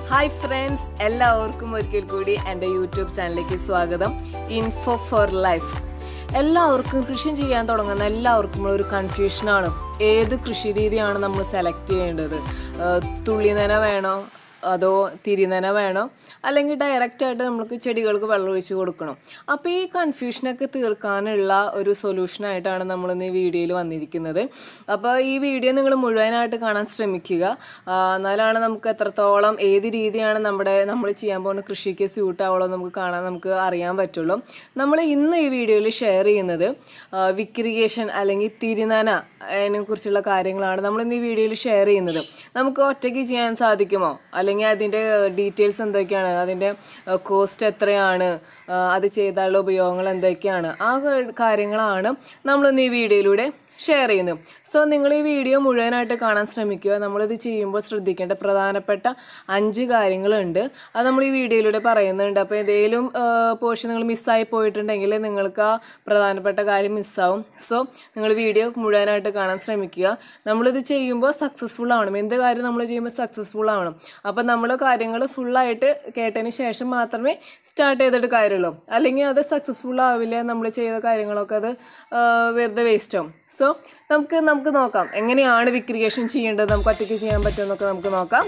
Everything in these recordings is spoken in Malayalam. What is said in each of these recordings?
ഹായ് ഫ്രണ്ട്സ് എല്ലാവർക്കും ഒരിക്കൽ കൂടി എൻ്റെ യൂട്യൂബ് ചാനലിലേക്ക് സ്വാഗതം ഇൻഫോ ഫോർ ലൈഫ് എല്ലാവർക്കും കൃഷി ചെയ്യാൻ തുടങ്ങുന്ന എല്ലാവർക്കും ഒരു കൺഫ്യൂഷനാണ് ഏത് കൃഷി രീതിയാണ് നമ്മൾ സെലക്ട് ചെയ്യേണ്ടത് ഏഹ് തുള്ളിനന വേണോ അതോ തിരിനന വേണോ അല്ലെങ്കിൽ ഡയറക്റ്റ് ആയിട്ട് നമുക്ക് ചെടികൾക്ക് വെള്ളം ഒഴിച്ച് കൊടുക്കണം അപ്പോൾ ഈ കൺഫ്യൂഷനൊക്കെ തീർക്കാനുള്ള ഒരു സൊല്യൂഷനായിട്ടാണ് നമ്മൾ ഇന്ന് ഈ വീഡിയോയിൽ വന്നിരിക്കുന്നത് അപ്പോൾ ഈ വീഡിയോ നിങ്ങൾ മുഴുവനായിട്ട് കാണാൻ ശ്രമിക്കുക ആ, എന്നാലാണ് നമുക്ക് എത്രത്തോളം ഏത് രീതിയാണ് നമ്മുടെ നമ്മൾ ചെയ്യാൻ പോകുന്ന കൃഷിക്ക് സ്യൂട്ട് ആവുള്ളൂ നമുക്ക് കാണാൻ നമുക്ക് അറിയാൻ പറ്റുള്ളൂ നമ്മൾ ഇന്ന് ഈ വീഡിയോയിൽ ഷെയർ ചെയ്യുന്നത് വിക്രിഗേഷൻ അല്ലെങ്കിൽ തിരുനന അതിനെ കുറിച്ചുള്ള കാര്യങ്ങളാണ് നമ്മൾ ഇന്ന് ഈ വീഡിയോയിൽ ഷെയർ ചെയ്യുന്നത് നമുക്ക് ഒറ്റയ്ക്ക് ചെയ്യാൻ സാധിക്കുമോ അല്ലെങ്കിൽ അതിൻ്റെ ഡീറ്റെയിൽസ് എന്തൊക്കെയാണ് അതിൻ്റെ കോസ്റ്റ് എത്രയാണ് ആ, അത് ചെയ്താലുള്ള ഉപയോഗങ്ങൾ എന്തൊക്കെയാണ് ആ കാര്യങ്ങളാണ് നമ്മളിന്ന് ഈ വീഡിയോയിലൂടെ ഷെയർ ചെയ്യുന്നത് സോ നിങ്ങൾ ഈ വീഡിയോ മുഴുവനായിട്ട് കാണാൻ ശ്രമിക്കുക നമ്മളിത് ചെയ്യുമ്പോൾ ശ്രദ്ധിക്കേണ്ട പ്രധാനപ്പെട്ട അഞ്ച് കാര്യങ്ങളുണ്ട് അത് നമ്മൾ ഈ വീഡിയോയിലൂടെ പറയുന്നുണ്ട് അപ്പോൾ ഏതെങ്കിലും പോർഷൻ നിങ്ങൾ മിസ്സായി പോയിട്ടുണ്ടെങ്കിൽ നിങ്ങൾക്ക് ആ പ്രധാനപ്പെട്ട കാര്യം മിസ്സാവും സോ നിങ്ങൾ വീഡിയോ മുഴുവനായിട്ട് കാണാൻ ശ്രമിക്കുക നമ്മളിത് ചെയ്യുമ്പോൾ സക്സസ്ഫുൾ ആവണം എന്ത് കാര്യം നമ്മൾ ചെയ്യുമ്പോൾ സക്സസ്ഫുൾ ആവണം അപ്പം നമ്മൾ കാര്യങ്ങൾ ഫുള്ളായിട്ട് കേട്ടതിന് ശേഷം മാത്രമേ സ്റ്റാർട്ട് ചെയ്തിട്ട് കാര്യമുള്ളൂ അല്ലെങ്കിൽ അത് സക്സസ്ഫുൾ ആവില്ല നമ്മൾ ചെയ്ത കാര്യങ്ങളൊക്കെ അത് ആ, വെറുതെ വേസ്റ്റ് ആവും സോ നമുക്ക് നമുക്ക് നോക്കാം എങ്ങനെയാണ് വിക്രിയേഷൻ ചെയ്യേണ്ടത് നമുക്ക് ഒറ്റയ്ക്ക് ചെയ്യാൻ പറ്റുമെന്നൊക്കെ നമുക്ക് നോക്കാം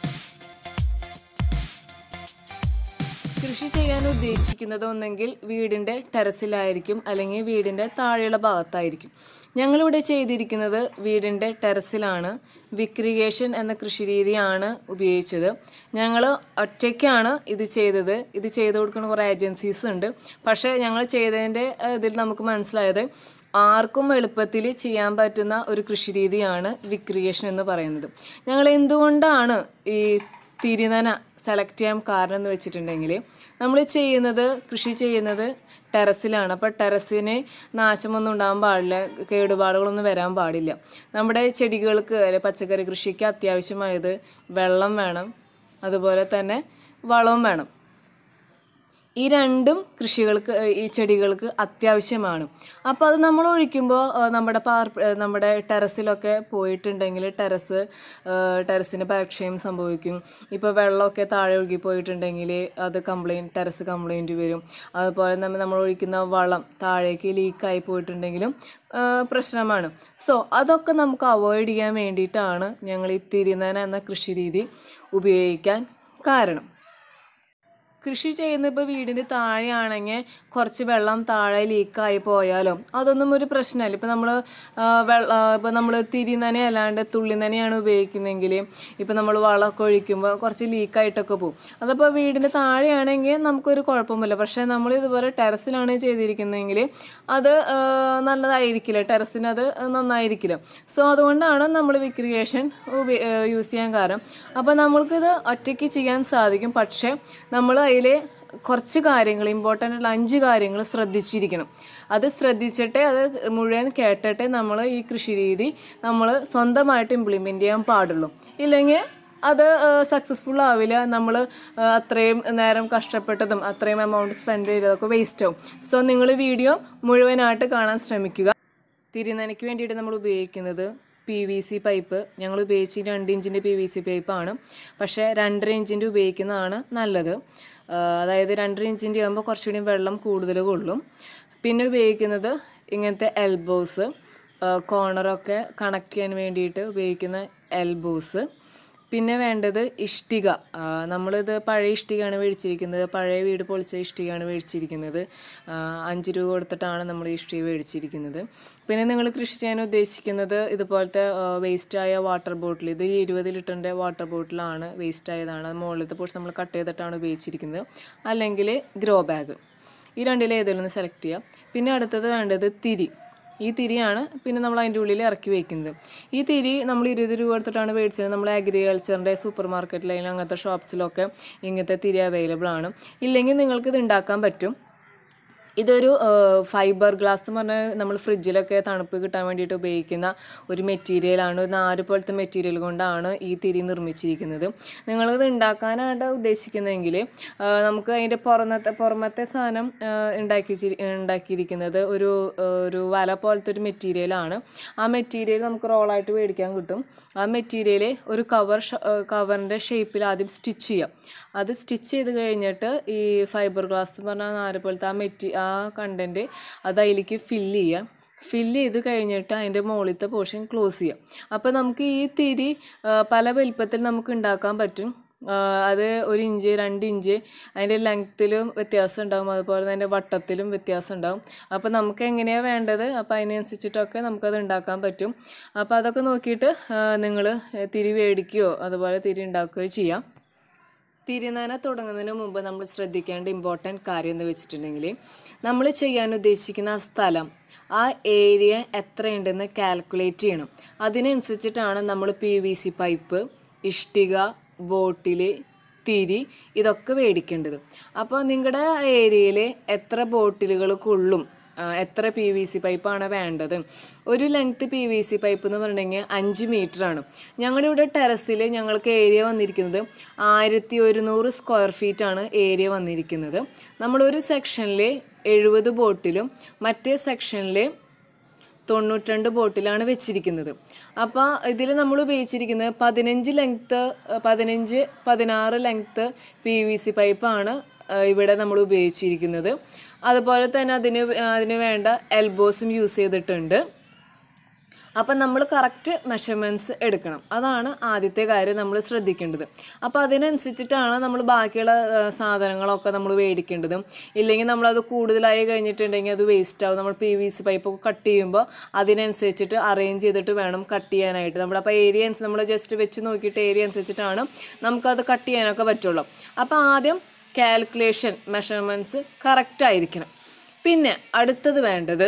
കൃഷി ചെയ്യാൻ ഉദ്ദേശിക്കുന്നത് ഒന്നെങ്കിൽ വീടിൻ്റെ ടെറസിലായിരിക്കും അല്ലെങ്കിൽ വീടിൻ്റെ താഴെയുള്ള ഭാഗത്തായിരിക്കും ഞങ്ങളിവിടെ ചെയ്തിരിക്കുന്നത് വീടിൻ്റെ ടെറസിലാണ് വിക്രിഗേഷൻ എന്ന കൃഷി രീതിയാണ് ഉപയോഗിച്ചത് ഞങ്ങൾ ഒറ്റയ്ക്കാണ് ഇത് ചെയ്തത് ഇത് ചെയ്തു കൊടുക്കുന്ന കുറേ ഏജൻസീസ് ഉണ്ട് പക്ഷേ ഞങ്ങൾ ചെയ്തതിൻ്റെ ഏഹ്, ഇതിൽ നമുക്ക് മനസ്സിലായത് ആർക്കും എളുപ്പത്തിൽ ചെയ്യാൻ പറ്റുന്ന ഒരു കൃഷി രീതിയാണ് വിക്രിയേഷൻ എന്ന് പറയുന്നത് ഞങ്ങൾ എന്തുകൊണ്ടാണ് ഈ തിരിനന സെലക്ട് ചെയ്യാൻ കാരണം എന്ന് വെച്ചിട്ടുണ്ടെങ്കിൽ നമ്മൾ ചെയ്യുന്നത് കൃഷി ചെയ്യുന്നത് ടെറസിലാണ് അപ്പോൾ ടെറസിന് നാശമൊന്നും ഉണ്ടാകാൻ പാടില്ല കേടുപാടുകളൊന്നും വരാൻ പാടില്ല നമ്മുടെ ചെടികൾക്ക് അല്ലെങ്കിൽ പച്ചക്കറി കൃഷിക്ക് അത്യാവശ്യമായത് വെള്ളം വേണം അതുപോലെ തന്നെ വളവും വേണം ഈ രണ്ടും കൃഷികൾക്ക് ഏഹ്, ഈ ചെടികൾക്ക് അത്യാവശ്യമാണ് അപ്പോൾ അത് നമ്മൾ ഒഴിക്കുമ്പോൾ ഏഹ്, നമ്മുടെ പാർ ഏഹ്, നമ്മുടെ ടെറസിലൊക്കെ പോയിട്ടുണ്ടെങ്കിൽ ടെറസ് ഏഹ്, ടെറസിന് പരക്ഷയം സംഭവിക്കും ഇപ്പോൾ വെള്ളമൊക്കെ താഴെ ഒഴുകി പോയിട്ടുണ്ടെങ്കിൽ അത് കംപ്ലൈൻറ്റ് ടെറസ് കംപ്ലൈൻറ്റ് വരും അതുപോലെ തന്നെ നമ്മൾ ഒഴിക്കുന്ന വളം താഴേക്ക് ലീക്കായി പോയിട്ടുണ്ടെങ്കിലും ഏഹ്, പ്രശ്നമാണ് സോ അതൊക്കെ നമുക്ക് അവോയ്ഡ് ചെയ്യാൻ വേണ്ടിയിട്ടാണ് ഞങ്ങൾ ഈ തിരിനന എന്ന കൃഷി രീതി ഉപയോഗിക്കാൻ കാരണം കൃഷി ചെയ്യുന്ന ഇപ്പോൾ വീടിൻ്റെ താഴെയാണെങ്കിൽ കുറച്ച് വെള്ളം താഴെ ലീക്കായി പോയാലോ അതൊന്നും ഒരു പ്രശ്നമല്ല ഇപ്പോൾ നമ്മൾ വെള്ള ഇപ്പോൾ നമ്മൾ തിരിനനെ അല്ലാണ്ട് തുള്ളിനനെയാണ് ഉപയോഗിക്കുന്നതെങ്കിൽ ഇപ്പോൾ നമ്മൾ വളമൊക്കെ ഒഴിക്കുമ്പോൾ കുറച്ച് ലീക്കായിട്ടൊക്കെ പോകും അതപ്പോൾ വീടിൻ്റെ താഴെയാണെങ്കിൽ നമുക്കൊരു കുഴപ്പമില്ല പക്ഷേ നമ്മൾ ഇതുപോലെ ടെറസിലാണ് ചെയ്തിരിക്കുന്നതെങ്കിൽ അത് ആ, നല്ലതായിരിക്കില്ല ടെറസിന് അത് നന്നായിരിക്കില്ല സോ അതുകൊണ്ടാണ് നമ്മൾ വിക്രിയേഷൻ യൂസ് ചെയ്യാൻ കാരണം അപ്പോൾ നമ്മൾക്കിത് ഒറ്റയ്ക്ക് ചെയ്യാൻ സാധിക്കും പക്ഷേ നമ്മൾ അതിൽ കുറച്ച് കാര്യങ്ങൾ ഇമ്പോർട്ടൻ്റ് ഉള്ള അഞ്ച് കാര്യങ്ങൾ ശ്രദ്ധിച്ചിരിക്കണം അത് ശ്രദ്ധിച്ചിട്ടേ അത് മുഴുവൻ കേട്ടിട്ടേ നമ്മൾ ഈ കൃഷി രീതി നമ്മൾ സ്വന്തമായിട്ട് ഇംപ്ലിമെൻ്റ് ചെയ്യാൻ പാടുള്ളൂ ഇല്ലെങ്കിൽ അത് സക്സസ്ഫുൾ ആവില്ല നമ്മൾ അത്രയും നേരം കഷ്ടപ്പെട്ടതും അത്രയും എമൗണ്ട് സ്പെൻഡ് ചെയ്തതൊക്കെ വേസ്റ്റ് ആവും സോ നിങ്ങൾ വീഡിയോ മുഴുവനായിട്ട് കാണാൻ ശ്രമിക്കുക തിരുനനയ്ക്ക് വേണ്ടിയിട്ട് നമ്മൾ ഉപയോഗിക്കുന്നത് പി വി സി പൈപ്പ് ഞങ്ങൾ ഉപയോഗിച്ച് രണ്ട് ഇഞ്ചിൻ്റെ പി വി സി പൈപ്പാണ് പക്ഷേ രണ്ടര ഇഞ്ചിൻ്റെ ഉപയോഗിക്കുന്നതാണ് നല്ലത് ആ, അതായത് രണ്ടര ഇഞ്ചിൻ്റെ ആകുമ്പോൾ കുറച്ചുകൂടി വെള്ളം കൂടുതൽ കൊള്ളും പിന്നെ ഉപയോഗിക്കുന്നത് ഇങ്ങനത്തെ എൽബോസ് കോർണറൊക്കെ കണക്ട് ചെയ്യാൻ വേണ്ടിയിട്ട് ഉപയോഗിക്കുന്ന എൽബോസ് പിന്നെ വേണ്ടത് ഇഷ്ടിക ആ, നമ്മളിത് പഴയ ഇഷ്ടികയാണ് മേടിച്ചിരിക്കുന്നത് പഴയ വീട് പൊളിച്ച ഇഷ്ടികയാണ് മേടിച്ചിരിക്കുന്നത് ആ, അഞ്ച് രൂപ കൊടുത്തിട്ടാണ് നമ്മൾ ഈ ഇഷ്ടിക മേടിച്ചിരിക്കുന്നത് പിന്നെ നിങ്ങൾ കൃഷി ചെയ്യാൻ ഉദ്ദേശിക്കുന്നത് ഇതുപോലത്തെ വേസ്റ്റായ വാട്ടർ ബോട്ടിൽ ഇത് ഇരുപത് ലിറ്ററിൻ്റെ വാട്ടർ ബോട്ടിലാണ് വേസ്റ്റ് ആയതാണ് അത് മുകളിലത്തെ പോർഷൻ നമ്മൾ കട്ട് ചെയ്തിട്ടാണ് ഉപയോഗിച്ചിരിക്കുന്നത് അല്ലെങ്കിൽ ഗ്രോ ബാഗ് ഈ രണ്ടിൽ ഏതെങ്കിലും ഒന്ന് സെലക്ട് ചെയ്യുക പിന്നെ അടുത്തത് വേണ്ടത് തിരി ഈ തിരിയാണ് പിന്നെ നമ്മൾ അതിൻ്റെ ഉള്ളിൽ ഇറക്കി വെക്കുന്നത് ഈ തിരി നമ്മൾ ഇരുപത് രൂപ എടുത്തിട്ടാണ് മേടിച്ചത് നമ്മൾ അഗ്രികൾച്ചറിൻ്റെ സൂപ്പർ മാർക്കറ്റിലും അങ്ങനത്തെ ഷോപ്സിലൊക്കെ ഇങ്ങനത്തെ തിരി അവൈലബിൾ ആണ് ഇല്ലെങ്കിൽ നിങ്ങൾക്ക് ഇത് ഉണ്ടാക്കാൻ പറ്റും ഇതൊരു ഫൈബർ ഗ്ലാസ് എന്ന് പറഞ്ഞാൽ നമ്മൾ ഫ്രിഡ്ജിലൊക്കെ തണുപ്പ് കിട്ടാൻ വേണ്ടിയിട്ട് ഉപയോഗിക്കുന്ന ഒരു മെറ്റീരിയലാണ് ഒരു നാര് പോലത്തെ മെറ്റീരിയൽ കൊണ്ടാണ് ഈ തിരി നിർമ്മിച്ചിരിക്കുന്നത് നിങ്ങളിത് ഉണ്ടാക്കാനായിട്ട് ഉദ്ദേശിക്കുന്നതെങ്കിൽ ആ, നമുക്ക് അതിൻ്റെ പുറമത്തെ പുറമത്തെ സാധനം ആ, ഉണ്ടാക്കി ഉണ്ടാക്കിയിരിക്കുന്നത് ഒരു ആ, ഒരു വല പോലത്തെ ഒരു മെറ്റീരിയലാണ് ആ മെറ്റീരിയൽ നമുക്ക് റോളായിട്ട് മേടിക്കാൻ കിട്ടും ആ മെറ്റീരിയൽ ഒരു കവർ കവറിൻ്റെ ഷേപ്പിൽ ആദ്യം സ്റ്റിച്ച് ചെയ്യാം അത് സ്റ്റിച്ച് ചെയ്ത് കഴിഞ്ഞിട്ട് ഈ ഫൈബർ ഗ്ലാസ് എന്ന് പറഞ്ഞാൽ നാല് പോലത്തെ ആ മെറ്റി ആ കണ്ടൻറ്റ് അത് അതിലേക്ക് ഫില്ല് ചെയ്യാം ഫില്ല് ചെയ്ത് കഴിഞ്ഞിട്ട് അതിൻ്റെ മുകളിലത്തെ പോർഷൻ ക്ലോസ് ചെയ്യാം അപ്പോൾ നമുക്ക് ഈ തിരി ആ, പല വലിപ്പത്തിൽ നമുക്ക് ഉണ്ടാക്കാൻ പറ്റും ആ, അത് ഒരു ഇഞ്ച് രണ്ട് ഇഞ്ച് അതിൻ്റെ ലെങ്ത്തിലും വ്യത്യാസം ഉണ്ടാകും അതുപോലെ തന്നെ അതിൻ്റെ വട്ടത്തിലും വ്യത്യാസം ഉണ്ടാകും അപ്പോൾ നമുക്ക് എങ്ങനെയാണ് വേണ്ടത് അപ്പോൾ അതിനനുസരിച്ചിട്ടൊക്കെ നമുക്കത് ഉണ്ടാക്കാൻ പറ്റും അപ്പോൾ അതൊക്കെ നോക്കിയിട്ട് നിങ്ങൾ തിരി മേടിക്കുകയോ അതുപോലെ തിരി ഉണ്ടാക്കുകയോ ചെയ്യാം തിരുനന തുടങ്ങുന്നതിന് മുമ്പ് നമ്മൾ ശ്രദ്ധിക്കേണ്ട ഇമ്പോർട്ടൻറ്റ് കാര്യം എന്ന് വെച്ചിട്ടുണ്ടെങ്കിൽ നമ്മൾ ചെയ്യാൻ ഉദ്ദേശിക്കുന്ന ആ സ്ഥലം ആ ഏരിയ എത്രയുണ്ടെന്ന് കാൽക്കുലേറ്റ് ചെയ്യണം അതിനനുസരിച്ചിട്ടാണ് നമ്മൾ പി വി സി പൈപ്പ് ഇഷ്ടിക ബോട്ടിൽ തിരി ഇതൊക്കെ മേടിക്കേണ്ടത് അപ്പോൾ നിങ്ങളുടെ ഏരിയയിൽ എത്ര ബോട്ടിലുകൾ കൊള്ളും ആ, എത്ര പി വി സി പൈപ്പാണ് വേണ്ടത് ഒരു length P V C pipe എന്ന് പറഞ്ഞിട്ടുണ്ടെങ്കിൽ അഞ്ച് മീറ്റർ ആണ് ഞങ്ങളുടെ ഇവിടെ ടെറസിൽ ഞങ്ങൾക്ക് ഏരിയ വന്നിരിക്കുന്നത് ആയിരത്തി ഒരുന്നൂറ് സ്ക്വയർ ഫീറ്റ് ആണ് ഏരിയ വന്നിരിക്കുന്നത് നമ്മളൊരു സെക്ഷനിൽ എഴുപത് ബോട്ടിലും മറ്റേ സെക്ഷനിൽ തൊണ്ണൂറ്റിരണ്ട് ബോട്ടിലാണ് വെച്ചിരിക്കുന്നത് അപ്പോൾ ഇതിൽ നമ്മൾ ഉപയോഗിച്ചിരിക്കുന്നത് പതിനഞ്ച് ലെങ്ത്ത് പതിനഞ്ച് പതിനാറ് ലെങ്ത്ത് പി വി സി പൈപ്പാണ് ഇവിടെ നമ്മൾ ഉപയോഗിച്ചിരിക്കുന്നത് അതുപോലെ തന്നെ അതിന് അതിന് വേണ്ട എൽബോസും യൂസ് ചെയ്തിട്ടുണ്ട് അപ്പം നമ്മൾ കറക്റ്റ് മെഷർമെൻറ്റ്സ് എടുക്കണം അതാണ് ആദ്യത്തെ കാര്യം നമ്മൾ ശ്രദ്ധിക്കേണ്ടത് അപ്പോൾ അതിനനുസരിച്ചിട്ടാണ് നമ്മൾ ബാക്കിയുള്ള ആ, സാധനങ്ങളൊക്കെ നമ്മൾ മേടിക്കേണ്ടത് ഇല്ലെങ്കിൽ നമ്മളത് കൂടുതലായി കഴിഞ്ഞിട്ടുണ്ടെങ്കിൽ അത് വേസ്റ്റ് ആവും നമ്മൾ പി വി സി പൈപ്പൊക്കെ കട്ട് ചെയ്യുമ്പോൾ അതിനനുസരിച്ചിട്ട് അറേഞ്ച് ചെയ്തിട്ട് വേണം കട്ട് ചെയ്യാനായിട്ട് നമ്മൾ അപ്പോൾ ഏരിയ നമ്മൾ ജസ്റ്റ് വെച്ച് നോക്കിയിട്ട് ഏരിയ അനുസരിച്ചിട്ടാണ് നമുക്കത് കട്ട് ചെയ്യാനൊക്കെ പറ്റുള്ളൂ അപ്പോൾ ആദ്യം കാൽക്കുലേഷൻ മെഷർമെൻറ്റ്സ് കറക്റ്റ് ആയിരിക്കണം പിന്നെ അടുത്തത് വേണ്ടത്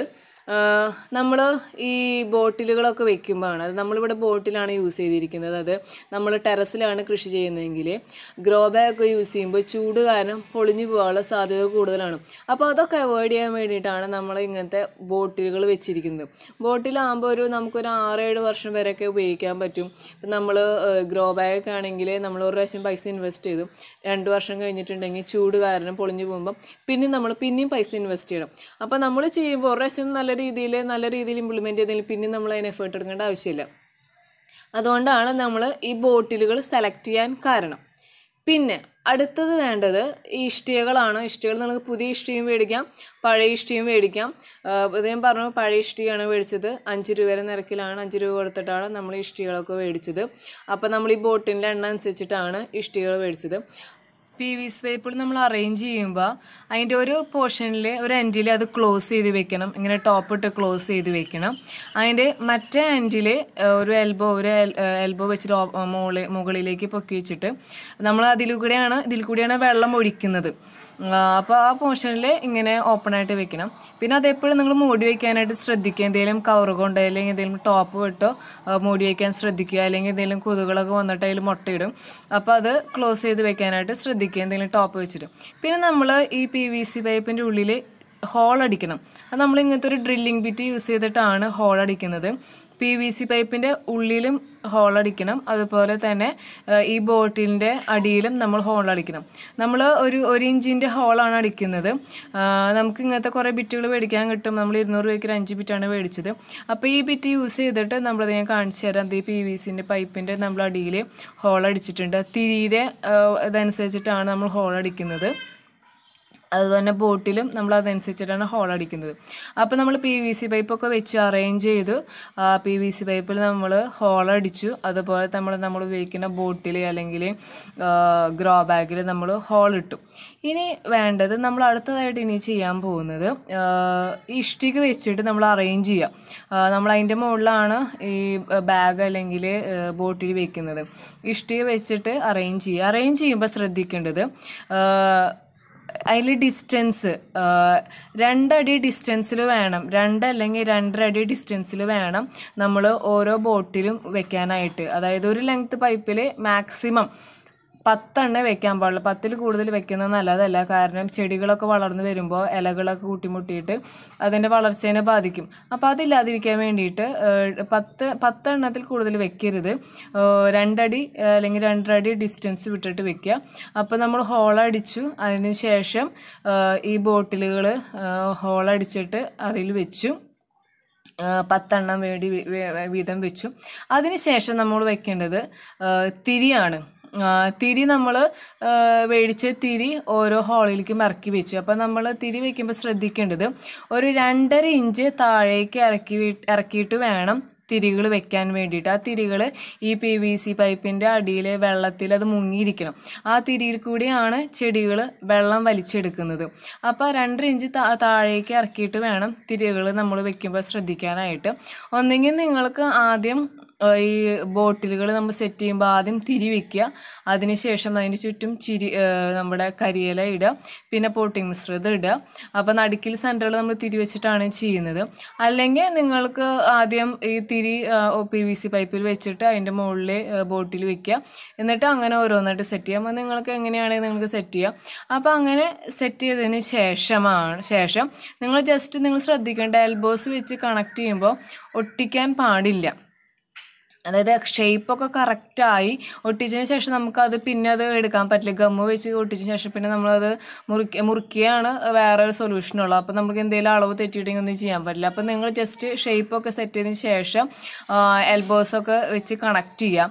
നമ്മൾ ഈ ബോട്ടിലുകളൊക്കെ വെക്കുമ്പോഴാണ് അത് നമ്മളിവിടെ ബോട്ടിലാണ് യൂസ് ചെയ്തിരിക്കുന്നത് അത് നമ്മൾ ടെറസിലാണ് കൃഷി ചെയ്യുന്നതെങ്കിൽ ഗ്രോ ബാഗ് യൂസ് ചെയ്യുമ്പോൾ ചൂട് കാരണം പൊളിഞ്ഞു പോകാനുള്ള സാധ്യത കൂടുതലാണ് അപ്പോൾ അതൊക്കെ അവോയ്ഡ് ചെയ്യാൻ വേണ്ടിയിട്ടാണ് നമ്മൾ ഇങ്ങനത്തെ ബോട്ടിലുകൾ വെച്ചിരിക്കുന്നത് ബോട്ടിലാകുമ്പോൾ ഒരു നമുക്കൊരു ആറേഴ് വർഷം വരെയൊക്കെ ഉപയോഗിക്കാൻ പറ്റും ഇപ്പം നമ്മൾ ഗ്രോ ബാഗൊക്കെ ആണെങ്കിൽ നമ്മൾ ഒരു പ്രാവശ്യം പൈസ ഇൻവെസ്റ്റ് ചെയ്തു രണ്ട് വർഷം കഴിഞ്ഞിട്ടുണ്ടെങ്കിൽ ചൂട് കാരണം പൊളിഞ്ഞു പോകുമ്പം പിന്നെ നമ്മൾ പിന്നെയും പൈസ ഇൻവെസ്റ്റ് ചെയ്യണം അപ്പോൾ നമ്മൾ ചെയ്യുമ്പോൾ ഒരു പ്രാവശ്യം നല്ല രീതിയിൽ നല്ല രീതിയിൽ ഇംപ്ലിമെൻറ്റ് ചെയ്തെങ്കിൽ പിന്നെ നമ്മൾ അതിന് എഫേർട്ട് എടുക്കേണ്ട ആവശ്യമില്ല അതുകൊണ്ടാണ് നമ്മൾ ഈ ബോട്ടിലുകൾ സെലക്ട് ചെയ്യാൻ കാരണം പിന്നെ അടുത്തത് വേണ്ടത് ഈ ഇഷ്ടികകളാണ് ഇഷ്ടികൾ നമുക്ക് പുതിയ ഇഷ്ടികയും മേടിക്കാം പഴയ ഇഷ്ടികയും മേടിക്കാം ആഹ് ഇത് ഞാൻ പറഞ്ഞു പഴയ ഇഷ്ടികയാണ് മേടിച്ചത് അഞ്ച് രൂപയുടെ നിരക്കിലാണ് അഞ്ച് രൂപ കൊടുത്തിട്ടാണ് നമ്മൾ ഈ ഇഷ്ടികളൊക്കെ മേടിച്ചത് അപ്പോൾ നമ്മൾ ഈ ബോട്ടിൻ്റെ എണ്ണ അനുസരിച്ചിട്ടാണ് ഇഷ്ടികൾ മേടിച്ചത് പി വി സി പൈപ്പിൾ നമ്മൾ അറേഞ്ച് ചെയ്യുമ്പോൾ അതിൻ്റെ ഒരു പോർഷനിൽ ഒരു എൻഡിൽ അത് ക്ലോസ് ചെയ്ത് വെക്കണം ഇങ്ങനെ ടോപ്പ് ഇട്ട് ക്ലോസ് ചെയ്ത് വെക്കണം അതിൻ്റെ മറ്റേ എൻഡിൽ ഒരു എൽബോ ഒരു എൽബോ വെച്ചിട്ട് ഓ- മുകളിൽ മുകളിലേക്ക് പൊക്കി വെച്ചിട്ട് നമ്മൾ അതിൽ കൂടെയാണ് ഇതിൽ കൂടിയാണ് വെള്ളം ഒഴിക്കുന്നത് അപ്പോൾ ആ പോർഷനിൽ ഇങ്ങനെ ഓപ്പൺ ആയിട്ട് വെക്കണം പിന്നെ അത് എപ്പോഴും നിങ്ങൾ മൂടി വയ്ക്കാനായിട്ട് ശ്രദ്ധിക്കുക എന്തെങ്കിലും കവർ കൊണ്ടോ അല്ലെങ്കിൽ എന്തെങ്കിലും ടോപ്പ് വിട്ടോ ആ, മൂടി വയ്ക്കാൻ ശ്രദ്ധിക്കുക അല്ലെങ്കിൽ എന്തെങ്കിലും കൊതുകുകളൊക്കെ വന്നിട്ട് അതിൽ മുട്ടയിടും അപ്പോൾ അത് ക്ലോസ് ചെയ്ത് വെക്കാനായിട്ട് ശ്രദ്ധിക്കുക എന്തെങ്കിലും ടോപ്പ് വെച്ചിട്ട് പിന്നെ നമ്മൾ ഈ പി വി സി പൈപ്പിൻ്റെ ഉള്ളിൽ ഹോൾ അടിക്കണം അത് നമ്മൾ ഇങ്ങനത്തെ ഒരു ഡ്രില്ലിംഗ് ബിറ്റ് യൂസ് ചെയ്തിട്ടാണ് ഹോൾ അടിക്കുന്നത് പി വി സി പൈപ്പിൻ്റെ ഉള്ളിലും ഹോൾ അടിക്കണം അതുപോലെ തന്നെ ആ, ഈ ബോട്ടിലിൻ്റെ അടിയിലും നമ്മൾ ഹോൾ അടിക്കണം നമ്മൾ ഒരു ഒരു ഇഞ്ചിൻ്റെ ഹോളാണ് അടിക്കുന്നത് ആ, നമുക്ക് ഇങ്ങനത്തെ കുറേ ബിറ്റുകൾ മേടിക്കാൻ കിട്ടും നമ്മൾ ഇരുന്നൂറ് രൂപയ്ക്ക് ഒരു അഞ്ച് ബിറ്റാണ് മേടിച്ചത് അപ്പോൾ ഈ ബിറ്റ് യൂസ് ചെയ്തിട്ട് നമ്മളത് ഞാൻ കാണിച്ചു തരാം ഈ പി വി സിൻ്റെ പൈപ്പിൻ്റെ നമ്മൾ അടിയിൽ ഹോൾ അടിച്ചിട്ടുണ്ട് തിരിയുടെ ആ, ഇതനുസരിച്ചിട്ടാണ് നമ്മൾ ഹോൾ അടിക്കുന്നത് അതുപോലെ തന്നെ ബോട്ടിലും നമ്മൾ അതനുസരിച്ചിട്ടാണ് ഹോൾ അടിക്കുന്നത് അപ്പോൾ നമ്മൾ പി വി സി പൈപ്പൊക്കെ വെച്ച് അറേഞ്ച് ചെയ്തു പി വി സി പൈപ്പിൽ നമ്മൾ ഹോൾ അടിച്ചു അതുപോലെ നമ്മൾ നമ്മൾ ഉപയോഗിക്കുന്ന ബോട്ടിൽ അല്ലെങ്കിൽ ഗ്രോ ബാഗിൽ നമ്മൾ ഹോൾ ഇട്ടു ഇനി വേണ്ടത് നമ്മൾ അടുത്തതായിട്ട് ഇനി ചെയ്യാൻ പോകുന്നത് ആ, ഈ ഇഷ്ടിക വെച്ചിട്ട് നമ്മൾ അറേഞ്ച് ചെയ്യാം ആ, നമ്മൾ അതിൻ്റെ മുകളിലാണ് ഈ ബാഗ് അല്ലെങ്കിൽ ബോട്ടിൽ വെക്കുന്നത് ഇഷ്ടിക വെച്ചിട്ട് അറേഞ്ച് ചെയ്യുക അറേഞ്ച് ചെയ്യുമ്പോൾ ശ്രദ്ധിക്കേണ്ടത് ആ, അതിൽ ഡിസ്റ്റൻസ് രണ്ടടി ഡിസ്റ്റൻസിൽ വേണം രണ്ട് അല്ലെങ്കിൽ രണ്ടര അടി ഡിസ്റ്റൻസിൽ വേണം നമ്മൾ ഓരോ ബോട്ടിലും വെക്കാനായിട്ട് അതായത് ഒരു ലെങ്ത് പൈപ്പിൽ മാക്സിമം പത്തെണ്ണ വെക്കാൻ പാടുള്ളൂ പത്തിൽ കൂടുതൽ വെക്കുന്നത് നല്ലതല്ല കാരണം ചെടികളൊക്കെ വളർന്നു വരുമ്പോൾ ഇലകളൊക്കെ കൂട്ടിമുട്ടിയിട്ട് അതിൻ്റെ വളർച്ചേനെ ബാധിക്കും അപ്പോൾ അതില്ലാതിരിക്കാൻ വേണ്ടിയിട്ട് ഏഹ്, പത്ത് പത്തെണ്ണത്തിൽ കൂടുതൽ വെക്കരുത് ഏഹ്, രണ്ടടി ഏഹ്, അല്ലെങ്കിൽ രണ്ടര അടി ഡിസ്റ്റൻസ് വിട്ടിട്ട് വെക്കുക അപ്പോൾ നമ്മൾ ഹോളടിച്ചു അതിന് ശേഷം ഏഹ്, ഈ ബോട്ടിലുകൾ ഹോളടിച്ചിട്ട് അതിൽ വെച്ചു ആ, പത്തെണ്ണം വേണ്ടി വി- വി- വീതം വെച്ചു അതിനുശേഷം നമ്മൾ വെക്കേണ്ടത് ആ, തിരിയാണ് ആ, തിരി നമ്മൾ മേടിച്ച് തിരി ഓരോ ഹോളിലേക്കും ഇറക്കി വെച്ചു അപ്പം നമ്മൾ തിരി വെക്കുമ്പോൾ ശ്രദ്ധിക്കേണ്ടത് ഒരു രണ്ടര ഇഞ്ച് താഴേക്ക് ഇറക്കി വി- ഇറക്കിയിട്ട് വേണം തിരികൾ വെക്കാൻ വേണ്ടിയിട്ട് ആ തിരികൾ ഈ പി വി സി പൈപ്പിൻ്റെ അടിയിൽ വെള്ളത്തിൽ അത് മുങ്ങിയിരിക്കണം ആ തിരിയിൽ കൂടിയാണ് ചെടികൾ വെള്ളം വലിച്ചെടുക്കുന്നത് അപ്പോൾ രണ്ടര ഇഞ്ച് താ താഴേക്ക് ഇറക്കിയിട്ട് വേണം തിരികൾ നമ്മൾ വെക്കുമ്പോൾ ശ്രദ്ധിക്കാനായിട്ട് ഒന്നെങ്കിൽ നിങ്ങൾക്ക് ആദ്യം ഏഹ്, ഈ ബോട്ടിലുകൾ നമ്മൾ സെറ്റ് ചെയ്യുമ്പോൾ ആദ്യം തിരി വെക്കുക അതിനുശേഷം അതിന് ചുറ്റും ചിരി ഏഹ്, നമ്മുടെ കരിയില ഇടുക പിന്നെ പോട്ടിംഗ് മിശ്രിതം ഇടുക അപ്പോൾ നടുക്കിൽ സെൻറ്ററിൽ നമ്മൾ തിരി വെച്ചിട്ടാണ് ചെയ്യുന്നത് അല്ലെങ്കിൽ നിങ്ങൾക്ക് ആദ്യം ഈ തിരി പി വി സി പൈപ്പിൽ വെച്ചിട്ട് അതിൻ്റെ മുകളിൽ ബോട്ടിൽ വെക്കുക എന്നിട്ട് അങ്ങനെ ഓരോന്നായിട്ട് സെറ്റ് ചെയ്യാം അപ്പോൾ നിങ്ങൾക്ക് എങ്ങനെയാണെങ്കിൽ നിങ്ങൾക്ക് സെറ്റ് ചെയ്യാം അപ്പോൾ അങ്ങനെ സെറ്റ് ചെയ്തതിന് ശേഷമാണ് ശേഷം നിങ്ങൾ ജസ്റ്റ് നിങ്ങൾ ശ്രദ്ധിക്കേണ്ട എൽബോസ് വെച്ച് കണക്ട് ചെയ്യുമ്പോൾ ഒട്ടിക്കാൻ പാടില്ല അതായത് ഷേപ്പൊക്കെ കറക്റ്റായി ഒട്ടിച്ചതിന് ശേഷം നമുക്കത് പിന്നെ അത് എടുക്കാൻ പറ്റില്ല ഗമ്മ് വെച്ച് ഒട്ടിച്ചതിന് ശേഷം പിന്നെ നമ്മളത് മുറിക്ക മുറിക്കുകയാണ് വേറെ ഒരു സൊല്യൂഷനുള്ളത് അപ്പോൾ നമുക്ക് എന്തെങ്കിലും അളവ് തെറ്റിയിട്ടെങ്കിൽ ഒന്നും ചെയ്യാൻ പറ്റില്ല അപ്പോൾ നിങ്ങൾ ജസ്റ്റ് ഷേപ്പൊക്കെ സെറ്റ് ചെയ്തതിന് ശേഷം എൽബോസൊക്കെ വെച്ച് കണക്ട് ചെയ്യാം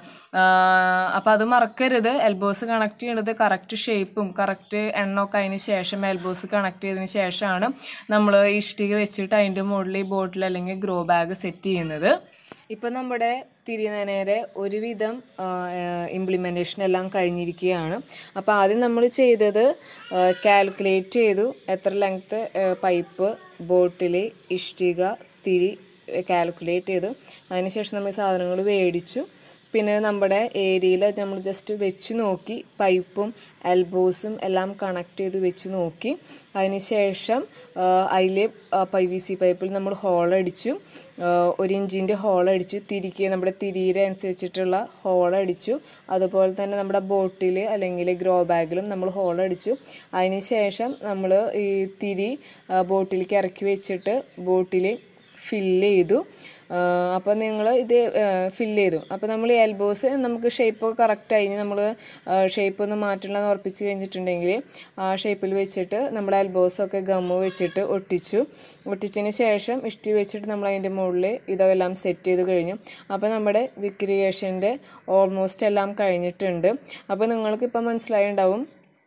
അപ്പോൾ അത് മറക്കരുത് എൽബോസ് കണക്ട് ചെയ്യേണ്ടത് കറക്റ്റ് ഷേപ്പും കറക്റ്റ് എണ്ണമൊക്കെ അതിന് ശേഷം എൽബോസ് കണക്ട് ചെയ്തതിന് ശേഷമാണ് നമ്മൾ ഇഷ്ടിക വെച്ചിട്ട് അതിൻ്റെ മുകളിൽ ഈ ബോട്ടിൽ അല്ലെങ്കിൽ ഗ്രോ ബാഗ് സെറ്റ് ചെയ്യുന്നത് ഇപ്പം നമ്മുടെ തിരിനേരെ ഒരുവിധം ഇംപ്ലിമെൻറ്റേഷൻ എല്ലാം കഴിഞ്ഞിരിക്കുകയാണ് അപ്പോൾ ആദ്യം നമ്മൾ ചെയ്തത് കാൽക്കുലേറ്റ് ചെയ്തു എത്ര ലെങ്ത്ത് പൈപ്പ് ബോട്ടിൽ ഇഷ്ടിക തിരി കാൽക്കുലേറ്റ് ചെയ്തു അതിനുശേഷം നമ്മൾ സാധനങ്ങൾ മേടിച്ചു പിന്നെ നമ്മുടെ ഏരിയയിൽ നമ്മൾ ജസ്റ്റ് വെച്ച് നോക്കി പൈപ്പും എൽബോസും എല്ലാം കണക്ട് ചെയ്ത് വെച്ച് നോക്കി അതിന് ശേഷം അതിൽ പൈ വി സി പൈപ്പിൽ നമ്മൾ ഹോളടിച്ചു ഒരു ഇഞ്ചിൻ്റെ ഹോളടിച്ചു തിരിക്ക് നമ്മുടെ തിരിയുടെ അനുസരിച്ചിട്ടുള്ള ഹോളടിച്ചു അതുപോലെ തന്നെ നമ്മുടെ ബോട്ടിൽ അല്ലെങ്കിൽ ഗ്രോ ബാഗിലും നമ്മൾ ഹോളടിച്ചു അതിന് ശേഷം നമ്മൾ ഈ തിരി ബോട്ടിലേക്ക് ഇറക്കി വെച്ചിട്ട് ബോട്ടിൽ ഫില്ല് ചെയ്തു അപ്പോൾ നിങ്ങൾ ഇത് ഫില്ല് ചെയ്തു അപ്പോൾ നമ്മൾ എൽബോസ് നമുക്ക് ഷേപ്പ് കറക്റ്റ് ആയി നമ്മൾ ഷേപ്പ് ഒന്ന് മാറ്റണമെന്ന് ഉറപ്പിച്ച് കഴിഞ്ഞിട്ടുണ്ടെങ്കിൽ ആ ഷേപ്പിൽ വെച്ചിട്ട് നമ്മുടെ എൽബോസൊക്കെ ഗമ്മ് വെച്ചിട്ട് ഒട്ടിച്ചു ഒട്ടിച്ചതിന് ശേഷം ഇഷ്ടി വെച്ചിട്ട് നമ്മൾ അതിൻ്റെ മുകളിൽ ഇതെല്ലാം സെറ്റ് ചെയ്ത് കഴിഞ്ഞു അപ്പോൾ നമ്മുടെ വിക്രിയേഷൻ്റെ ഓൾമോസ്റ്റ് എല്ലാം കഴിഞ്ഞിട്ടുണ്ട് അപ്പോൾ നിങ്ങൾക്ക് ഇപ്പം മനസ്സിലായിട്ടുണ്ടാവും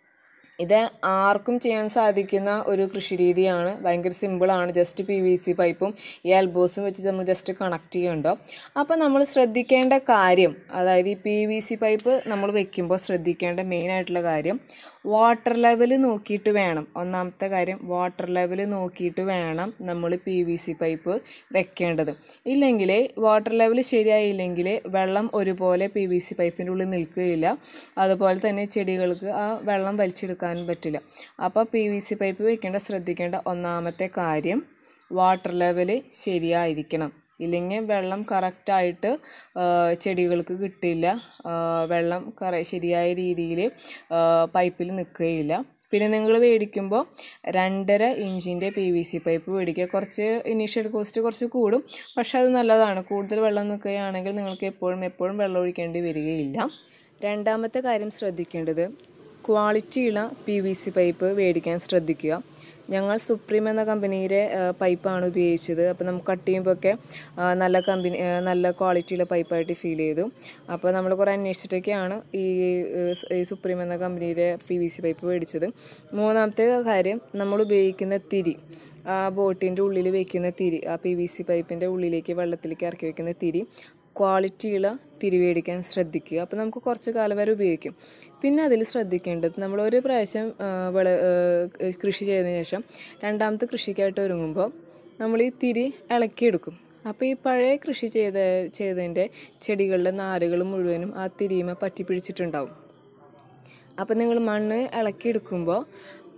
ഇത് ആർക്കും ചെയ്യാൻ സാധിക്കുന്ന ഒരു കൃഷി രീതിയാണ് ഭയങ്കര സിമ്പിളാണ് ജസ്റ്റ് പി വി സി പൈപ്പും ഈ എൽബോസും വെച്ച് നമ്മൾ ജസ്റ്റ് കണക്ട് ചെയ്യുന്നുണ്ടോ അപ്പോൾ നമ്മൾ ശ്രദ്ധിക്കേണ്ട കാര്യം അതായത് ഈ പി വി സി പൈപ്പ് നമ്മൾ വെക്കുമ്പോൾ ശ്രദ്ധിക്കേണ്ട മെയിൻ ആയിട്ടുള്ള കാര്യം വാട്ടർ ലെവൽ നോക്കിയിട്ട് വേണം ഒന്നാമത്തെ കാര്യം വാട്ടർ ലെവൽ നോക്കിയിട്ട് വേണം നമ്മൾ പി വി സി പൈപ്പ് വെക്കേണ്ടത് ഇല്ലെങ്കിൽ വാട്ടർ ലെവൽ ശരിയായില്ലെങ്കിൽ വെള്ളം ഒരുപോലെ പി വി സി പൈപ്പിൻ്റെ ഉള്ളിൽ നിൽക്കുകയില്ല അതുപോലെ തന്നെ ചെടികൾക്ക് ആ വെള്ളം വലിച്ചെടുക്കാനും പറ്റില്ല അപ്പോൾ പി വി സി പൈപ്പ് വെക്കേണ്ട ശ്രദ്ധിക്കേണ്ട ഒന്നാമത്തെ കാര്യം വാട്ടർ ലെവൽ ശരിയായിരിക്കണം ഇല്ലെങ്കിൽ വെള്ളം കറക്റ്റായിട്ട് ചെടികൾക്ക് കിട്ടില്ല ആ, വെള്ളം കറ ശരിയായ രീതിയിൽ പൈപ്പിൽ നിൽക്കുകയില്ല പിന്നെ നിങ്ങൾ മേടിക്കുമ്പോൾ രണ്ടര ഇഞ്ചിൻ്റെ പി വി സി പൈപ്പ് മേടിക്കുക കുറച്ച് ഇനീഷ്യൽ കോസ്റ്റ് കുറച്ച് കൂടും പക്ഷെ അത് നല്ലതാണ് കൂടുതൽ വെള്ളം നിൽക്കുകയാണെങ്കിൽ നിങ്ങൾക്ക് എപ്പോഴും എപ്പോഴും വെള്ളം ഒഴിക്കേണ്ടി വരികയില്ല രണ്ടാമത്തെ കാര്യം ശ്രദ്ധിക്കേണ്ടത് ക്വാളിറ്റിയുള്ള പി വി സി പൈപ്പ് മേടിക്കാൻ ശ്രദ്ധിക്കുക ഞങ്ങൾ സുപ്രീം എന്ന കമ്പനിയുടെ ആ, പൈപ്പാണ് ഉപയോഗിച്ചത് അപ്പോൾ നമുക്ക് കട്ട് ചെയ്യുമ്പോഴൊക്കെ ആ, നല്ല കമ്പനി ആ, നല്ല ക്വാളിറ്റിയുള്ള പൈപ്പായിട്ട് ഫീൽ ചെയ്തു അപ്പോൾ നമ്മൾ കുറേ അന്വേഷിച്ചിട്ടൊക്കെയാണ് ഈ ഏഹ്, ഈ സുപ്രീം എന്ന കമ്പനിയുടെ പി വി സി പൈപ്പ് മേടിച്ചത് മൂന്നാമത്തെ കാര്യം നമ്മൾ ഉപയോഗിക്കുന്ന തിരി ആ ബോട്ടിൻ്റെ ഉള്ളിൽ വെക്കുന്ന തിരി ആ പി വി സി പൈപ്പിൻ്റെ ഉള്ളിലേക്ക് വെള്ളത്തിലേക്ക് ഇറക്കി വെക്കുന്ന തിരി ക്വാളിറ്റിയുള്ള തിരി മേടിക്കാൻ ശ്രദ്ധിക്കുക അപ്പോൾ നമുക്ക് കുറച്ച് കാലം വരെ ഉപയോഗിക്കും പിന്നെ അതിൽ ശ്രദ്ധിക്കേണ്ടത് നമ്മൾ ഒരു പ്രാവശ്യം ആ, വിള ആ, കൃഷി ചെയ്തതിന് ശേഷം രണ്ടാമത്തെ കൃഷിക്കായിട്ട് ഒരുങ്ങുമ്പോൾ നമ്മൾ ഈ തിരി ഇളക്കിയെടുക്കും അപ്പോൾ ഈ പഴയ കൃഷി ചെയ്ത ചെയ്തതിൻ്റെ ചെടികളുടെ നാരുകൾ മുഴുവനും ആ തിരിയുമ പറ്റി പിടിച്ചിട്ടുണ്ടാവും അപ്പം നിങ്ങൾ മണ്ണ് ഇളക്കിയെടുക്കുമ്പോൾ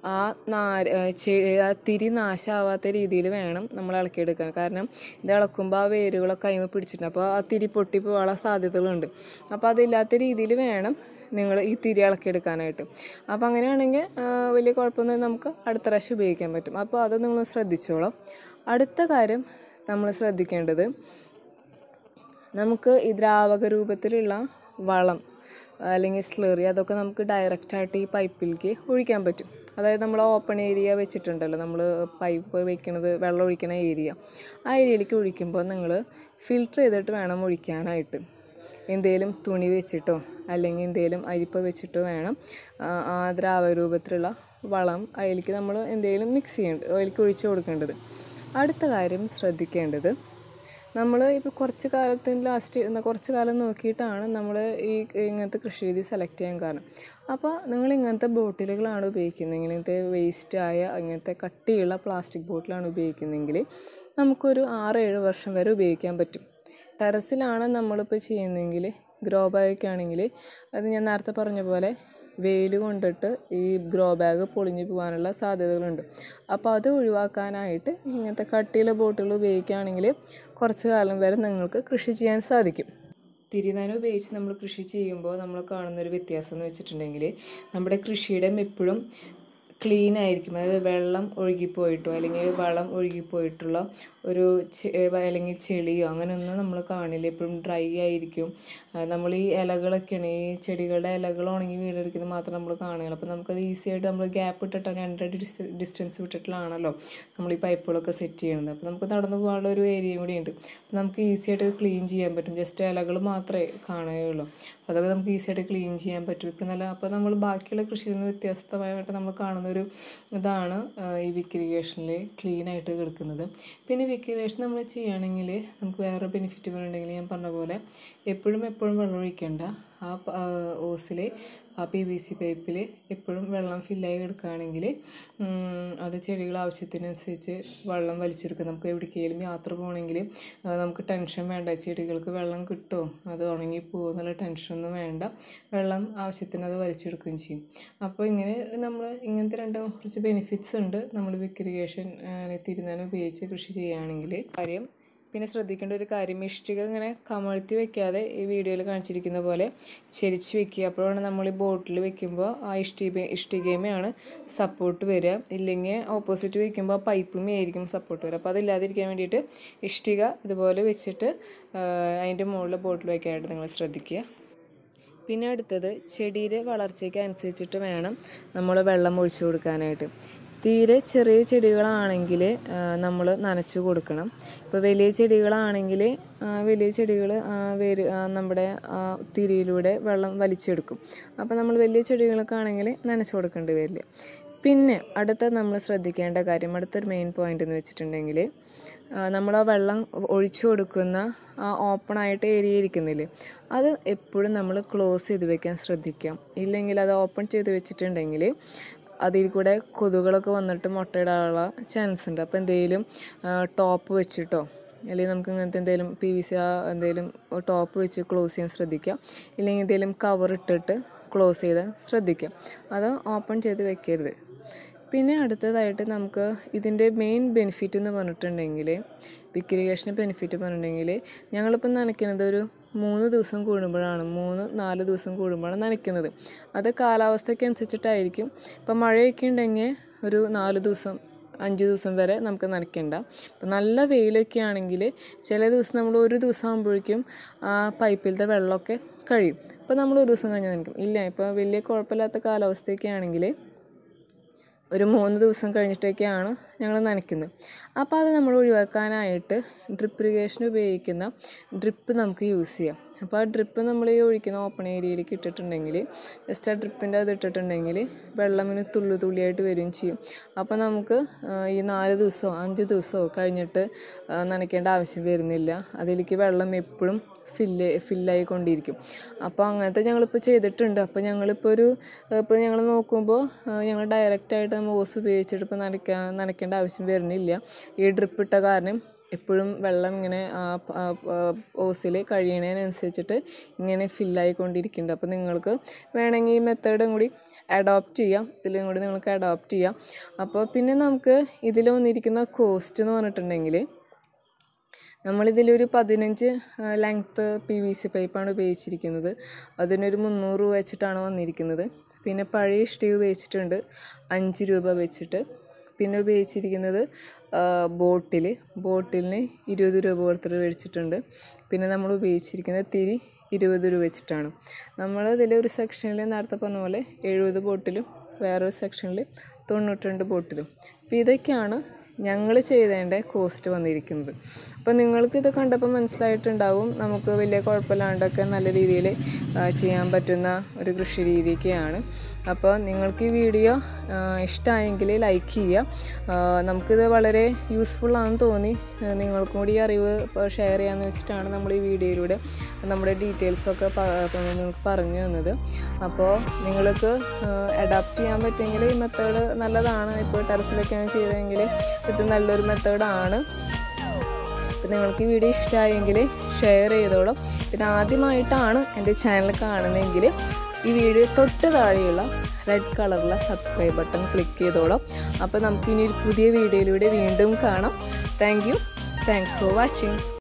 ആ നാര് ആ ചെ- ആ തിരി നാശമാവാത്ത രീതിയിൽ വേണം നമ്മൾ ഇളക്കിയെടുക്കാൻ കാരണം ഇത് ഇളക്കുമ്പോൾ ആ വേരുകളൊക്കെ അതിന് പിടിച്ചിട്ടുണ്ട് അപ്പോൾ ആ തിരി പൊട്ടി പോകാനുള്ള സാധ്യതകളുണ്ട് അപ്പോൾ അതില്ലാത്ത രീതിയിൽ വേണം നിങ്ങൾ ഈ തിരി ഇളക്കിയെടുക്കാനായിട്ട് അപ്പോൾ അങ്ങനെയാണെങ്കിൽ ആ, വലിയ കുഴപ്പമൊന്നും നമുക്ക് അടുത്ത പ്രാവശ്യം ഉപയോഗിക്കാൻ പറ്റും അപ്പോൾ അത് നിങ്ങൾ ശ്രദ്ധിച്ചോളാം അടുത്ത കാര്യം നമ്മൾ ശ്രദ്ധിക്കേണ്ടത് നമുക്ക് ഈ ദ്രാവക രൂപത്തിലുള്ള വളം അല്ലെങ്കിൽ സ്ലറി അതൊക്കെ നമുക്ക് ഡയറക്റ്റായിട്ട് ഈ പൈപ്പിലേക്ക് ഒഴിക്കാൻ പറ്റും അതായത് നമ്മൾ ഓപ്പൺ ഏരിയ വെച്ചിട്ടുണ്ടല്ലോ നമ്മൾ പൈപ്പ് വെക്കുന്നത് വെള്ളം ഒഴിക്കുന്ന ഏരിയ ആ ഏരിയയിലേക്ക് ഒഴിക്കുമ്പോൾ നിങ്ങൾ ഫിൽറ്റർ ചെയ്തിട്ട് വേണം ഒഴിക്കാനായിട്ട് എന്തേലും തുണി വെച്ചിട്ടോ അല്ലെങ്കിൽ എന്തേലും അരിപ്പ വെച്ചിട്ടോ വേണം ആ, ആ ദ്രാവക രൂപത്തിലുള്ള വളം അതിലേക്ക് നമ്മൾ എന്തെങ്കിലും മിക്സ് ചെയ്യേണ്ടത് അതിലേക്ക് ഒഴിച്ചു കൊടുക്കേണ്ടത് അടുത്ത കാര്യം ശ്രദ്ധിക്കേണ്ടത് നമ്മൾ ഇപ്പോൾ കുറച്ച് കാലത്തിന് ലാസ്റ്റ് എന്നാൽ കുറച്ച് കാലം നോക്കിയിട്ടാണ് നമ്മൾ ഈ ഇങ്ങനത്തെ കൃഷി രീതി സെലക്ട് ചെയ്യാൻ കാരണം അപ്പോൾ നിങ്ങൾ ഇങ്ങനത്തെ ബോട്ടിലുകളാണ് ഉപയോഗിക്കുന്നത് ഇങ്ങനത്തെ വേസ്റ്റ് ആയ ഇങ്ങനത്തെ കട്ടിയുള്ള പ്ലാസ്റ്റിക് ബോട്ടിലാണ് ഉപയോഗിക്കുന്നതെങ്കിൽ നമുക്കൊരു ആറ് ഏഴ് വർഷം വരെ ഉപയോഗിക്കാൻ പറ്റും ടെറസിലാണ് നമ്മളിപ്പോൾ ചെയ്യുന്നതെങ്കിൽ ഗ്രോ ബാഗൊക്കെ ആണെങ്കിൽ അത് ഞാൻ നേരത്തെ പറഞ്ഞ പോലെ വെയിൽ കൊണ്ടിട്ട് ഈ ഗ്രോ ബാഗ് പൊളിഞ്ഞു പോകാനുള്ള സാധ്യതകളുണ്ട് അപ്പോൾ അത് ഒഴിവാക്കാനായിട്ട് ഇങ്ങനത്തെ കട്ടിയുള്ള ബോട്ടുകൾ ഉപയോഗിക്കുകയാണെങ്കിൽ കുറച്ച് കാലം വരെ നിങ്ങൾക്ക് കൃഷി ചെയ്യാൻ സാധിക്കും തിരിനാന ഉപയോഗിച്ച് നമ്മൾ കൃഷി ചെയ്യുമ്പോൾ നമ്മൾ കാണുന്ന ഒരു വ്യത്യാസം എന്ന് വെച്ചിട്ടുണ്ടെങ്കിൽ നമ്മുടെ കൃഷിയിടം എപ്പോഴും ക്ലീൻ ആയിരിക്കും അതായത് വെള്ളം ഒഴുകിപ്പോയിട്ടോ അല്ലെങ്കിൽ വളം ഒഴുകിപ്പോയിട്ടുള്ള ഒരു ചെ- അല്ലെങ്കിൽ ചെളിയോ അങ്ങനെയൊന്നും നമ്മൾ കാണില്ല എപ്പോഴും ഡ്രൈ ആയിരിക്കും ആ, നമ്മൾ ഈ ഇലകളൊക്കെയാണ് ഈ ചെടികളുടെ ഇലകൾ ഉണങ്ങി വീണെടുക്കുന്നത് മാത്രം നമ്മൾ കാണുകയുള്ളൂ അപ്പോൾ നമുക്കത് ഈസി ആയിട്ട് നമ്മൾ ഗ്യാപ്പ് ഇട്ടിട്ടാണ് രണ്ടര ഡിസ്റ്റൻസ് വിട്ടിട്ടാണല്ലോ നമ്മൾ ഈ പൈപ്പുകളൊക്കെ സെറ്റ് ചെയ്യുന്നത് അപ്പോൾ നമുക്ക് നടന്നു പോകാനുള്ള ഒരു ഏരിയയും കൂടി ഉണ്ട് അപ്പോൾ നമുക്ക് ഈസി ആയിട്ട് ക്ലീൻ ചെയ്യാൻ പറ്റും ജസ്റ്റ് ഇലകൾ മാത്രമേ കാണുകയുള്ളൂ അപ്പോൾ അതൊക്കെ നമുക്ക് ഈസി ആയിട്ട് ക്ലീൻ ചെയ്യാൻ പറ്റും ഇപ്പം നല്ല അപ്പോൾ നമ്മൾ ബാക്കിയുള്ള കൃഷിയിൽ നിന്ന് വ്യത്യസ്തമായിട്ട് നമ്മൾ കാണുന്നൊരു ഇതാണ് ആ, ഈ വിക്രിഗേഷനിൽ ക്ലീൻ ആയിട്ട് കിടക്കുന്നത് പിന്നെ വിക്രിഗേഷൻ നമ്മൾ ചെയ്യുകയാണെങ്കിൽ നമുക്ക് വേറെ ബെനിഫിറ്റ് പറയുന്നുണ്ടെങ്കിൽ ഞാൻ പറഞ്ഞ പോലെ എപ്പോഴും എപ്പോഴും വെള്ളം ഒഴിക്കേണ്ട ആ പ- ആ ഓസിൽ ആ പി വി സി പൈപ്പിൽ എപ്പോഴും വെള്ളം ഫില്ലായി കിടക്കുകയാണെങ്കിൽ അത് ചെടികൾ ആവശ്യത്തിനനുസരിച്ച് വെള്ളം വലിച്ചെടുക്കും നമുക്ക് എവിടേക്കെങ്കിലും യാത്ര പോകണമെങ്കിൽ നമുക്ക് ടെൻഷൻ വേണ്ട ചെടികൾക്ക് വെള്ളം കിട്ടുമോ അത് ഉണങ്ങി പോകുമോ എന്നുള്ള ടെൻഷനൊന്നും വേണ്ട വെള്ളം ആവശ്യത്തിന് അത് വലിച്ചെടുക്കുകയും ചെയ്യും അപ്പോൾ ഇങ്ങനെ നമ്മൾ ഇങ്ങനത്തെ രണ്ട് കുറച്ച് ബെനിഫിറ്റ്സ് ഉണ്ട് നമ്മൾ വിക്രിഗേഷൻ തിരുനാനം ഉപയോഗിച്ച് കൃഷി ചെയ്യുകയാണെങ്കിൽ കാര്യം പിന്നെ ശ്രദ്ധിക്കേണ്ട ഒരു കാര്യം ഇഷ്ടിക ഇങ്ങനെ കമഴ്ത്തി വെക്കാതെ ഈ വീഡിയോയിൽ കാണിച്ചിരിക്കുന്ന പോലെ ചെരിച്ച് വെക്കുക അപ്പോഴാണ് നമ്മൾ ഈ ബോട്ടിൽ വെക്കുമ്പോൾ ആ ഇഷ്ടിക ഇഷ്ടികയുമാണ് സപ്പോർട്ട് വരിക ഇല്ലെങ്കിൽ ഓപ്പോസിറ്റ് വെക്കുമ്പോൾ പൈപ്പുമേ ആയിരിക്കും സപ്പോർട്ട് വരിക അപ്പോൾ അതില്ലാതിരിക്കാൻ വേണ്ടിയിട്ട് ഇഷ്ടിക ഇതുപോലെ വെച്ചിട്ട് ആ, അതിൻ്റെ മുകളിൽ ബോട്ടിൽ വയ്ക്കാനായിട്ട് നിങ്ങൾ ശ്രദ്ധിക്കുക പിന്നെ അടുത്തത് ചെടിയുടെ വളർച്ചയ്ക്ക് അനുസരിച്ചിട്ട് വേണം നമ്മൾ വെള്ളം ഒഴിച്ചു കൊടുക്കാനായിട്ട് തീരെ ചെറിയ ചെടികളാണെങ്കിൽ നമ്മൾ നനച്ചു കൊടുക്കണം ഇപ്പോൾ വലിയ ചെടികളാണെങ്കിൽ വലിയ ചെടികൾ വേര് ആ, നമ്മുടെ ആ, തിരിയിലൂടെ വെള്ളം വലിച്ചെടുക്കും അപ്പോൾ നമ്മൾ വലിയ ചെടികളൊക്കെ ആണെങ്കിൽ നനച്ചു കൊടുക്കേണ്ടി വരില്ല പിന്നെ അടുത്ത നമ്മൾ ശ്രദ്ധിക്കേണ്ട കാര്യം അടുത്തൊരു മെയിൻ പോയിന്റ് എന്ന് വെച്ചിട്ടുണ്ടെങ്കിൽ നമ്മൾ ആ വെള്ളം ഒഴിച്ചു കൊടുക്കുന്ന ആ ഓപ്പൺ ആയിട്ട് ഏരിയ ഇരിക്കുന്നില്ലേ അത് എപ്പോഴും നമ്മൾ ക്ലോസ് ചെയ്ത് വെക്കാൻ ശ്രദ്ധിക്കാം ഇല്ലെങ്കിൽ അത് ഓപ്പൺ ചെയ്ത് വെച്ചിട്ടുണ്ടെങ്കിൽ അതിൽ കൂടെ കൊതുകുകളൊക്കെ വന്നിട്ട് മുട്ടയിടാനുള്ള ചാൻസ് ഉണ്ട് അപ്പോൾ എന്തെങ്കിലും ടോപ്പ് വെച്ചിട്ടോ അല്ലെങ്കിൽ നമുക്ക് ഇങ്ങനത്തെ എന്തെങ്കിലും പി വി സി എന്തെങ്കിലും ടോപ്പ് വെച്ച് ക്ലോസ് ചെയ്യാൻ ശ്രദ്ധിക്കാം ഇല്ലെങ്കിൽ എന്തെങ്കിലും കവർ ഇട്ടിട്ട് ക്ലോസ് ചെയ്താൽ ശ്രദ്ധിക്കാം അത് ഓപ്പൺ ചെയ്ത് വെക്കരുത് പിന്നെ അടുത്തതായിട്ട് നമുക്ക് ഇതിൻ്റെ മെയിൻ ബെനിഫിറ്റ് എന്ന് പറഞ്ഞിട്ടുണ്ടെങ്കിൽ വിക്രിയേഷന് ബെനിഫിറ്റ് പറഞ്ഞിട്ടുണ്ടെങ്കിൽ ഞങ്ങളിപ്പോൾ നനയ്ക്കുന്നത് ഒരു മൂന്ന് ദിവസം കൂടുമ്പോഴാണ് മൂന്ന് നാല് ദിവസം കൂടുമ്പോഴാണ് നനയ്ക്കുന്നത് അത് കാലാവസ്ഥയ്ക്ക് അനുസരിച്ചിട്ടായിരിക്കും ഇപ്പം മഴയൊക്കെ ഉണ്ടെങ്കിൽ ഒരു നാല് ദിവസം അഞ്ച് ദിവസം വരെ നമുക്ക് നനയ്ക്കണ്ട ഇപ്പം നല്ല വെയിലൊക്കെ ആണെങ്കിൽ ചില ദിവസം നമ്മൾ ഒരു ദിവസം ആകുമ്പോഴേക്കും ആ പൈപ്പിലത്തെ വെള്ളമൊക്കെ കഴിയും അപ്പോൾ നമ്മൾ ഒരു ദിവസം കഴിഞ്ഞ് നനയ്ക്കും ഇല്ല ഇപ്പോൾ വലിയ കുഴപ്പമില്ലാത്ത കാലാവസ്ഥയൊക്കെ ആണെങ്കിൽ ഒരു മൂന്ന് ദിവസം കഴിഞ്ഞിട്ടൊക്കെയാണ് ഞങ്ങൾ നനയ്ക്കുന്നത് അപ്പോൾ അത് നമ്മൾ ഒഴിവാക്കാനായിട്ട് ഡ്രിപ്പ് ഇറിഗേഷൻ ഉപയോഗിക്കുന്ന ഡ്രിപ്പ് നമുക്ക് യൂസ് ചെയ്യാം അപ്പോൾ ആ ഡ്രിപ്പ് നമ്മൾ ഈ ഒഴിക്കുന്ന ഓപ്പൺ ഏരിയയിലേക്ക് ഇട്ടിട്ടുണ്ടെങ്കിൽ ജസ്റ്റ് ആ ഡ്രിപ്പിൻ്റെ അത് ഇട്ടിട്ടുണ്ടെങ്കിൽ വെള്ളം ഇങ്ങനെ തുള്ളി തുള്ളിയായിട്ട് വരികയും ചെയ്യും അപ്പോൾ നമുക്ക് ആ, ഈ നാല് ദിവസമോ അഞ്ച് ദിവസമോ കഴിഞ്ഞിട്ട് ആ, നനയ്ക്കേണ്ട ആവശ്യം വരുന്നില്ല അതിലേക്ക് വെള്ളം എപ്പോഴും ഫില്ല് ഫില്ലായിക്കൊണ്ടിരിക്കും അപ്പോൾ അങ്ങനത്തെ ഞങ്ങളിപ്പോൾ ചെയ്തിട്ടുണ്ട് അപ്പോൾ ഞങ്ങളിപ്പോൾ ഒരു ഇപ്പോൾ ഞങ്ങൾ നോക്കുമ്പോൾ ഞങ്ങൾ ഡയറക്റ്റായിട്ട് നമ്മൾ ഓസ് ഉപയോഗിച്ചിട്ട് ഇപ്പോൾ നനയ്ക്കാൻ നനയ്ക്കേണ്ട ആവശ്യം വരുന്നില്ല ഈ ഡ്രിപ്പ് ഇട്ട കാരണം എപ്പോഴും വെള്ളം ഇങ്ങനെ ഓസിൽ കഴിയണതിനനുസരിച്ചിട്ട് ഇങ്ങനെ ഫില്ലായിക്കൊണ്ടിരിക്കുന്നുണ്ട് അപ്പോൾ നിങ്ങൾക്ക് വേണമെങ്കിൽ ഈ മെത്തേഡും കൂടി അഡോപ്റ്റ് ചെയ്യാം ഇതിലും കൂടി നിങ്ങൾക്ക് അഡോപ്റ്റ് ചെയ്യാം അപ്പോൾ പിന്നെ നമുക്ക് ഇതിൽ വന്നിരിക്കുന്ന കോസ്റ്റ് എന്ന് പറഞ്ഞിട്ടുണ്ടെങ്കിൽ നമ്മളിതിലൊരു പതിനഞ്ച് ലെങ്ത്ത് പി വി സി പൈപ്പാണ് ഉപയോഗിച്ചിരിക്കുന്നത് അതിനൊരു മുന്നൂറ് രൂപ വെച്ചിട്ടാണ് വന്നിരിക്കുന്നത് പിന്നെ പഴയ ഇഷ്ടിക ഉപയോഗിച്ചിട്ടുണ്ട് അഞ്ച് രൂപ വെച്ചിട്ട് പിന്നെ ഉപയോഗിച്ചിരിക്കുന്നത് ബോട്ടിൽ ബോട്ടിലിന് ഇരുപത് രൂപ കൊടുത്തിട്ട് മേടിച്ചിട്ടുണ്ട് പിന്നെ നമ്മൾ ഉപയോഗിച്ചിരിക്കുന്നത് തിരി ഇരുപത് രൂപ വെച്ചിട്ടാണ് നമ്മൾ ഇതിൽ ഒരു സെക്ഷനിൽ നേരത്തെ പറഞ്ഞ പോലെ എഴുപത് ബോട്ടിലും വേറൊരു സെക്ഷനിൽ തൊണ്ണൂറ്റി രണ്ട് ബോട്ടിലും അപ്പോൾ ഇതൊക്കെയാണ് ഞങ്ങൾ ചെയ്തതിൻ്റെ കോസ്റ്റ് വന്നിരിക്കുന്നത് അപ്പോൾ നിങ്ങൾക്ക് ഇത് കണ്ടപ്പോൾ മനസ്സിലായിട്ടുണ്ടാവും നമുക്ക് വലിയ കുഴപ്പമില്ലാണ്ടൊക്കെ നല്ല രീതിയിൽ ചെയ്യാൻ പറ്റുന്ന ഒരു കൃഷി രീതിയൊക്കെയാണ് അപ്പോൾ നിങ്ങൾക്ക് ഈ വീഡിയോ ഇഷ്ടമായെങ്കിൽ ലൈക്ക് ചെയ്യുക ആ, നമുക്കിത് വളരെ യൂസ്ഫുൾ ആണെന്ന് തോന്നി ആ, നിങ്ങൾക്കും കൂടി ഈ അറിവ് ഷെയർ ചെയ്യാമെന്ന് വെച്ചിട്ടാണ് നമ്മൾ ഈ വീഡിയോയിലൂടെ നമ്മുടെ ഡീറ്റെയിൽസൊക്കെ പ- നിങ്ങൾക്ക് പറഞ്ഞു തന്നത് അപ്പോൾ നിങ്ങൾക്ക് അഡാപ്റ്റ് ചെയ്യാൻ പറ്റുമെങ്കിൽ ഈ മെത്തേഡ് നല്ലതാണ് ഇപ്പോൾ ടെറസിലൊക്കെയാണ് ചെയ്തതെങ്കിൽ ഇത് നല്ലൊരു മെത്തേഡാണ് അപ്പം നിങ്ങൾക്ക് ഈ വീഡിയോ ഇഷ്ടമായെങ്കിൽ ഷെയർ ചെയ്തോളാം പിന്നെ ആദ്യമായിട്ടാണ് എൻ്റെ ചാനൽ കാണുന്നതെങ്കിൽ ഈ വീഡിയോ തൊട്ട് താഴെയുള്ള റെഡ് കളറിലെ സബ്സ്ക്രൈബ് ബട്ടൺ ക്ലിക്ക് ചെയ്തോളാം അപ്പോൾ നമുക്ക് ഇനി ഒരു പുതിയ വീഡിയോയിലൂടെ വീണ്ടും കാണാം thank you thanks for watching